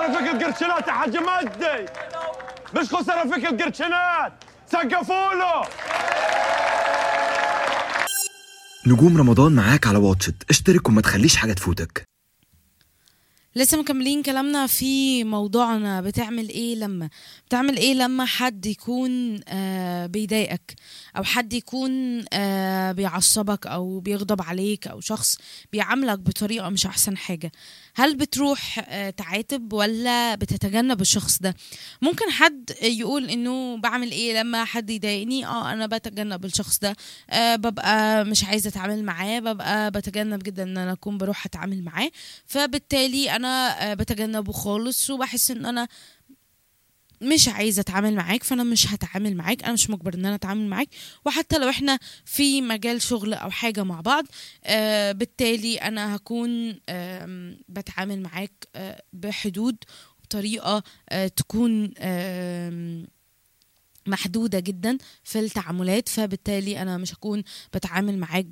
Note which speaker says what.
Speaker 1: خساره فيك القرشنات يا حاج مجدي مش خساره فيك القرشنات سقفوا له
Speaker 2: نجوم رمضان معاك على واتشت اشترك وما تخليش حاجة تفوتك
Speaker 3: لسه مكملين كلامنا في موضوعنا بتعمل ايه لما بتعمل ايه لما حد يكون آه بيضايقك او حد يكون آه بيعصبك او بيغضب عليك او شخص بيعاملك بطريقة مش احسن حاجة هل بتروح آه تعاتب ولا بتتجنب الشخص ده ممكن حد يقول انه بعمل ايه لما حد يضايقني اه انا بتجنب الشخص ده آه ببقى مش عايزة اتعامل معاه ببقى بتجنب جدا ان انا اكون بروح اتعامل معاه فبالتالي انا آه، بتجنبه خالص وبحس ان انا مش عايزه اتعامل معاك فانا مش هتعامل معاك انا مش مجبر ان انا اتعامل معاك وحتى لو احنا في مجال شغل او حاجه مع بعض آه بالتالي انا هكون آه بتعامل معاك آه بحدود بطريقه آه تكون آه محدودة جدا في التعاملات فبالتالي أنا مش هكون بتعامل معاك